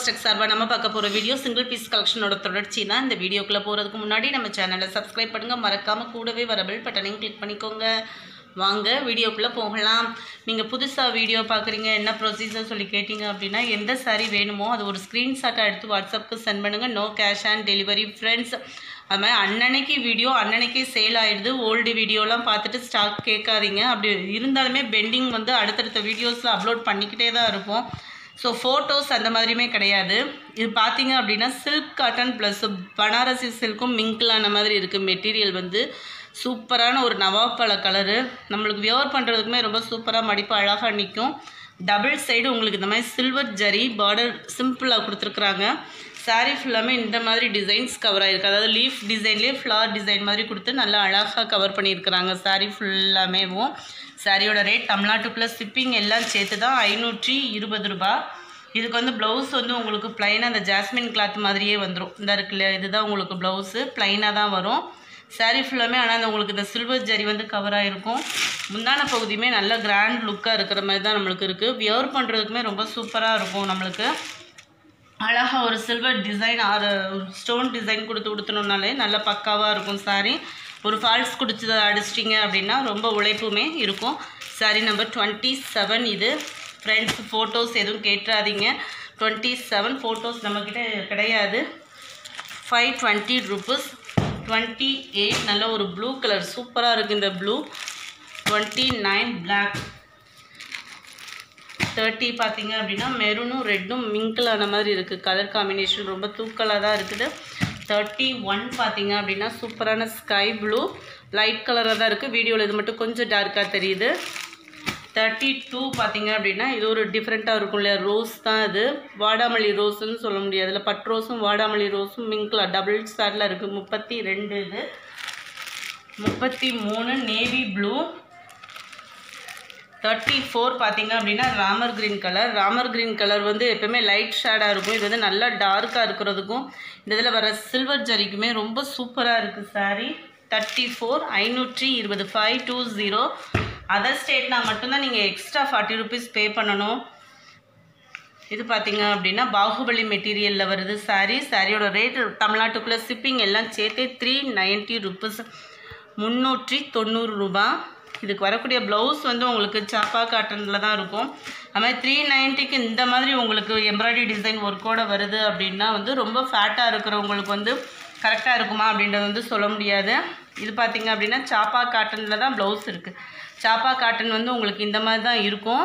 text சார்பாக நம்ம பார்க்க போகிற வீடியோ சிங்கிள் பீஸ் கலெக்ஷனோட தொடர்ச்சி தான் இந்த வீடியோக்குள்ளே போகிறதுக்கு முன்னாடி நம்ம சேனலை சப்ஸ்கிரைப் பண்ணுங்கள் மறக்காமல் கூடவே வர பெல் பட்டனையும் கிளிக் பண்ணிக்கோங்க வாங்க வீடியோக்குள்ளே போகலாம் நீங்கள் புதுசாக வீடியோ பார்க்குறீங்க என்ன ப்ரொசீஜர் சொல்லி கேட்டிங்க அப்படின்னா எந்த சாரீ வேணுமோ அது ஒரு ஸ்க்ரீன்ஷாட்டை எடுத்து வாட்ஸ்அப்புக்கு சென்ட் பண்ணுங்கள் no cash on delivery friends அது மாதிரி அன்னன்னைக்கு வீடியோ அன்னன்னைக்கே சேல் ஆயிடுது ஓல்டு வீடியோலாம் பார்த்துட்டு ஸ்டாக் கேட்காதீங்க அப்படி இருந்தாலுமே பெண்டிங் வந்து அடுத்தடுத்த வீடியோஸில் அப்லோட் பண்ணிக்கிட்டே தான் இருப்போம் ஸோ ஃபோட்டோஸ் அந்த மாதிரியுமே கிடையாது இது பார்த்தீங்க அப்படின்னா சில்க் காட்டன் ப்ளஸ் பனாரசி சில்க்கும் மிங்க்லான மாதிரி இருக்குது மெட்டீரியல் வந்து சூப்பரான ஒரு நவாப் பழ கலரு நம்மளுக்கு வியர் பண்ணுறதுக்குமே ரொம்ப சூப்பராக மடிப்பு அழகாக நிற்கும் டபுள் சைடு உங்களுக்கு இந்த மாதிரி சில்வர் ஜரி பார்டர் சிம்பிளாக கொடுத்துருக்குறாங்க saree ஃபுல்லாமே இந்த மாதிரி டிசைன்ஸ் கவர் ஆகிருக்கு அதாவது லீஃப் டிசைன்லேயே ஃப்ளார் டிசைன் மாதிரி கொடுத்து நல்லா அழகாக கவர் பண்ணியிருக்கிறாங்க saree ஃபுல்லாமேவும் சாரியோட ரேட் தமிழ்நாட்டுக்குள்ளே ஷிப்பிங் எல்லாம் சேர்த்து தான் ஐநூற்றி இருபது ரூபா இதுக்கு வந்து ப்ளவுஸ் வந்து உங்களுக்கு ப்ளைனாக அந்த ஜாஸ்மின் கிளாத் மாதிரியே வந்துடும் இந்த இருக்கு இல்லையா இதுதான் உங்களுக்கு ப்ளவுஸு ப்ளைனாக தான் வரும் saree ஃபுல்லாமே ஆனால் அந்த உங்களுக்கு இந்த சில்வர் ஜரி வந்து கவர் ஆகிருக்கும் முந்தான பகுதியுமே நல்ல கிராண்ட் லுக்காக இருக்கிற மாதிரி தான் நம்மளுக்கு இருக்குது வியர் பண்ணுறதுக்குமே ரொம்ப சூப்பராக இருக்கும் நம்மளுக்கு அழகாக ஒரு சில்வர் டிசைன் ஆறு ஸ்டோன் டிசைன் கொடுத்து கொடுத்தணுன்னாலே நல்ல பக்காவாக இருக்கும் சாரீ ஒரு ஃபால்ஸ் குடிச்சு அடிச்சிட்டிங்க அப்படின்னா ரொம்ப உழைப்புமே இருக்கும் சாரீ நம்பர் டுவெண்ட்டி செவன் இது ஃப்ரெண்ட்ஸ் ஃபோட்டோஸ் எதுவும் கேட்டுறாதீங்க டுவெண்ட்டி செவன் ஃபோட்டோஸ் நம்மக்கிட்ட கிடையாது five twenty rupees twenty eight நல்ல ஒரு ப்ளூ கலர் சூப்பராக இருக்குது இந்த blue twenty nine black thirty பார்த்தீங்க அப்படின்னா மெரூனும் ரெட்டும் மிங்கிளான மாதிரி இருக்குது கலர் காம்பினேஷன் ரொம்ப தூக்கலாக தான் இருக்குது தேர்ட்டி ஒன் பார்த்தீங்க அப்படின்னா சூப்பரான ஸ்கை ப்ளூ லைட் கலராக தான் இருக்குது வீடியோவில் இது மட்டும் கொஞ்சம் டார்க்காக தெரியுது தேர்ட்டி டூ பார்த்தீங்க அப்படின்னா இது ஒரு டிஃப்ரெண்ட்டாக இருக்கும் இல்லையா ரோஸ் தான் இது வாடாமல்லி ரோஸ்ன்னு சொல்ல முடியாது இதில் பட் ரோஸும் வாடாமல்லி ரோஸும் மிங்க்லா டபுள் ஸ்டாரில் இருக்குது முப்பத்தி ரெண்டு இது முப்பத்தி மூணு நேவி ப்ளூ தேர்ட்டி ஃபோர் பார்த்தீங்க அப்படின்னா Ramar green colour Ramar green colour வந்து எப்பவுமே லைட் ஷேடாக இருக்கும் இது வந்து நல்லா டார்க்காக இருக்கிறதுக்கும் இந்த இதில் வர சில்வர் ஜரிக்குமே ரொம்ப சூப்பராக இருக்குது சாரீ தேர்ட்டி ஃபோர் ஐநூற்றி இருபது ஃபைவ் டூ ஜீரோ அதர் ஸ்டேட்னா மட்டும்தான் நீங்கள் எக்ஸ்ட்ரா ஃபார்ட்டி ருபீஸ் பே பண்ணணும் இது பார்த்தீங்க அப்படின்னா பாகுபலி மெட்டீரியலில் வருது சாரீ சாரியோட ரேட் தமிழ்நாட்டுக்குள்ளே ஷிப்பிங் எல்லாம் சேர்த்தே த்ரீ நைன்ட்டி ருபீஸ் முந்நூற்றி தொண்ணூறு ரூபா இதுக்கு வரக்கூடிய ப்ளவுஸ் வந்து உங்களுக்கு சாப்பா காட்டனில் தான் இருக்கும் அது மாதிரி த்ரீ நைன்ட்டிக்கு இந்த மாதிரி உங்களுக்கு எம்ப்ராய்டரி டிசைன் ஒர்க்கோட வருது அப்படின்னா வந்து ரொம்ப ஃபேட்டாக இருக்கிறவங்களுக்கு வந்து கரெக்டாக இருக்குமா அப்படின்றது வந்து சொல்ல முடியாது இது பார்த்தீங்க அப்படின்னா சாப்பா காட்டனில் தான் ப்ளவுஸ் இருக்குது சாப்பா காட்டன் வந்து உங்களுக்கு இந்த மாதிரி தான் இருக்கும்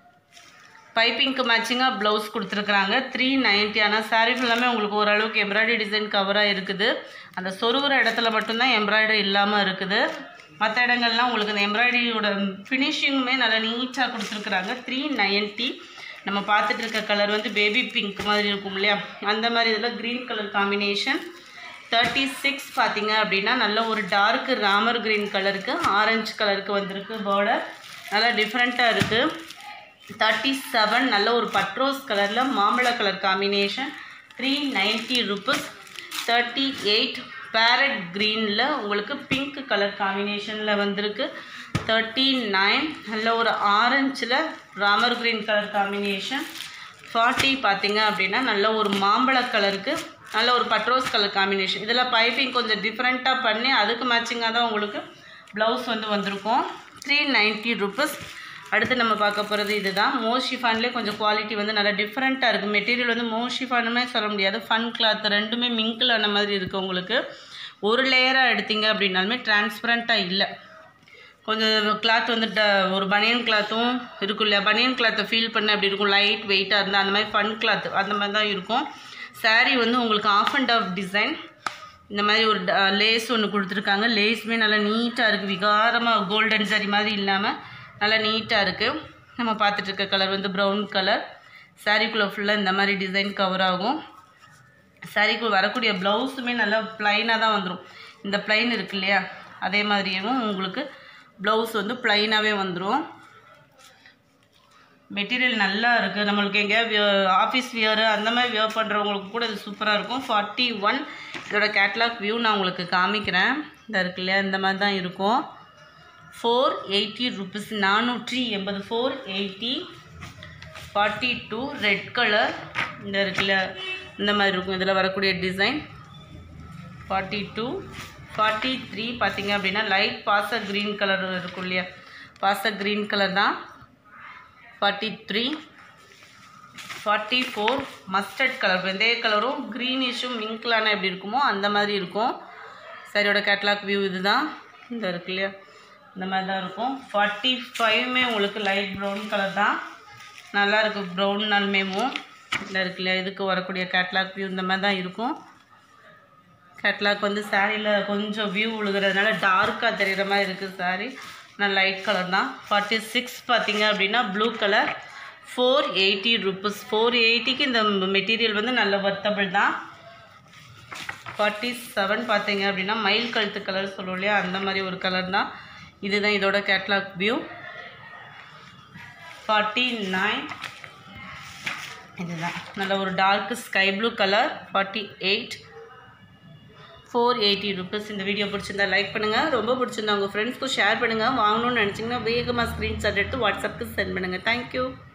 பைப்பிங்க்கு மேட்சிங்காக ப்ளவுஸ் கொடுத்துருக்குறாங்க த்ரீ நைன்ட்டி ஆனால் சாரீ ஃபுல்லாமே உங்களுக்கு ஓரளவுக்கு எம்ப்ராய்டரி டிசைன் கவராக இருக்குது அந்த சொருகிற இடத்துல மட்டும்தான் எம்ப்ராய்டரி இல்லாமல் இருக்குது மற்ற இடங்கள்லாம் உங்களுக்கு இந்த எம்ப்ராய்டரியோட ஃபினிஷிங்குமே நல்லா நீட்டாக கொடுத்துருக்குறாங்க த்ரீ நைன்ட்டி நம்ம பார்த்துட்டு இருக்க கலர் வந்து பேபி பிங்க் மாதிரி இருக்கும் இல்லையா அந்த மாதிரி இதில் green colour combination thirty six பார்த்தீங்க அப்படின்னா நல்ல ஒரு டார்க் ராமர் க்ரீன் கலருக்கு ஆரஞ்சு கலருக்கு வந்திருக்கு பார்டர் நல்லா டிஃப்ரெண்ட்டாக இருக்குது தேர்ட்டி செவன் நல்ல ஒரு பட்ரோஸ் கலரில் மாம்பழ colour combination three ninety rupees thirty eight parrot க்ரீனில் உங்களுக்கு பிங்க் கலர் காம்பினேஷனில் வந்திருக்கு தேர்ட்டி நைன் நல்ல ஒரு ஆரஞ்சில் Ramar green colour combination forty பார்த்தீங்க அப்படின்னா நல்ல ஒரு மாம்பழ கலருக்கு நல்ல ஒரு பட்ரோஸ் கலர் காம்பினேஷன் இதில் பைப்பிங் கொஞ்சம் டிஃப்ரெண்ட்டாக பண்ணி அதுக்கு மேட்சிங்காக தான் உங்களுக்கு ப்ளவுஸ் வந்து வந்திருக்கும் த்ரீ நைன்ட்டி ருபீஸ் அடுத்து நம்ம பார்க்க போகிறது இதுதான் மோஷிஃபான்லேயே கொஞ்சம் குவாலிட்டி வந்து நல்லா டிஃப்ரெண்ட்டாக இருக்குது மெட்டீரியல் வந்து மோஷிஃபானுமே சொல்ல முடியாது ஃபன் கிளாத் ரெண்டுமே மிங்கிள் ஆன மாதிரி இருக்குது உங்களுக்கு ஒரு லேயராக எடுத்தீங்க அப்படின்னாலுமே டிரான்ஸ்பரண்ட்டாக இல்லை கொஞ்சம் கிளாத் வந்து ட ஒரு பனியன் கிளாத்தும் இருக்கும் இல்லையா பனியன் கிளாத்தை ஃபீல் பண்ண அப்படி இருக்கும் லைட் வெயிட்டாக இருந்தால் அந்த மாதிரி ஃபன் கிளாத் அந்த மாதிரி தான் இருக்கும் சாரீ வந்து உங்களுக்கு ஆஃப் அண்ட் ஆஃப் டிசைன் இந்த மாதிரி ஒரு லேஸ் ஒன்று கொடுத்துருக்காங்க லேஸுமே நல்லா நீட்டாக இருக்குது விகாரமாக கோல்டன் சாரி மாதிரி இல்லாமல் நல்லா நீட்டாக இருக்குது நம்ம பார்த்துட்டு இருக்க கலர் வந்து ப்ரௌன் கலர் சாரீக்குள்ளே ஃபுல்லாக இந்த மாதிரி டிசைன் கவர் ஆகும் சாரீக்குள்ள வரக்கூடிய ப்ளவுஸுமே நல்லா ப்ளைனாக தான் வந்துடும் இந்த ப்ளைன் இருக்கு இல்லையா அதே மாதிரியேவும் உங்களுக்கு ப்ளவுஸ் வந்து ப்ளைனாகவே வந்துடும் மெட்டீரியல் நல்லா இருக்குது நம்மளுக்கு எங்கேயா ஆஃபீஸ் வியரு அந்த மாதிரி வியர் பண்ணுறவங்களுக்கு கூட இது சூப்பராக இருக்கும் ஃபார்ட்டி ஒன் இதோட கேட்லாக் வியூ நான் உங்களுக்கு காமிக்கிறேன் இந்த இருக்கு இல்லையா இந்த மாதிரி தான் இருக்கும் ஃபோர் எயிட்டி ருபீஸ் நானூற்றி எண்பது four eighty forty two red colour இந்த இருக்குல்ல இந்த மாதிரி இருக்கும் இதில் வரக்கூடிய design forty two forty three பார்த்தீங்க அப்படின்னா லைட் பாச க்ரீன் கலர் இருக்கும் இல்லையா பாச க்ரீன் கலர் தான் forty three forty four mustard colour வெந்தய கலரும் க்ரீனிஷும் மிங்க்லான எப்படி இருக்குமோ அந்த மாதிரி இருக்கும் சரியோட கேட்லாக் வியூ இதுதான் இந்த இருக்கு இல்லையா இந்த மாதிரி தான் இருக்கும் ஃபார்ட்டி ஃபைவ்மே உங்களுக்கு லைட் ப்ரௌன் கலர் தான் நல்லா இருக்குது ப்ரௌன்னாலுமேவும் இந்த இருக்கு இல்லையா இதுக்கு வரக்கூடிய கேட்லாக் வியூ இந்த மாதிரி தான் இருக்கும் கேட்லாக் வந்து சாரியில் கொஞ்சம் வியூ விழுகிறதுனால டார்க்காக தெரிகிற மாதிரி இருக்குது சாரி நான் லைட் கலர் தான் ஃபார்ட்டி சிக்ஸ் பார்த்தீங்க அப்படின்னா blue colour four eighty rupees four எயிட்டிக்கு இந்த மெட்டீரியல் வந்து நல்ல வர்த்தபிள் தான் ஃபார்ட்டி செவன் பார்த்தீங்க அப்படின்னா மயில் கழுத்து கலர் சொல்லுவோம் இல்லையா அந்த மாதிரி ஒரு கலர் தான் இதுதான் இதோட கேட்லாக் வியூ ஃபார்ட்டி நைன் இதுதான் நல்ல ஒரு dark sky blue colour forty eight four eighty rupees இந்த வீடியோ பிடிச்சிருந்தா லைக் பண்ணுங்கள் ரொம்ப பிடிச்சிருந்தா உங்கள் ஃப்ரெண்ட்ஸ்க்கும் ஷேர் பண்ணுங்கள் வாங்கணும்னு நினச்சிங்கன்னா வேகமாக ஸ்க்ரீன்ஷாட் எடுத்து வாட்ஸ்அப்புக்கு சென்ட் பண்ணுங்கள் தேங்க்யூ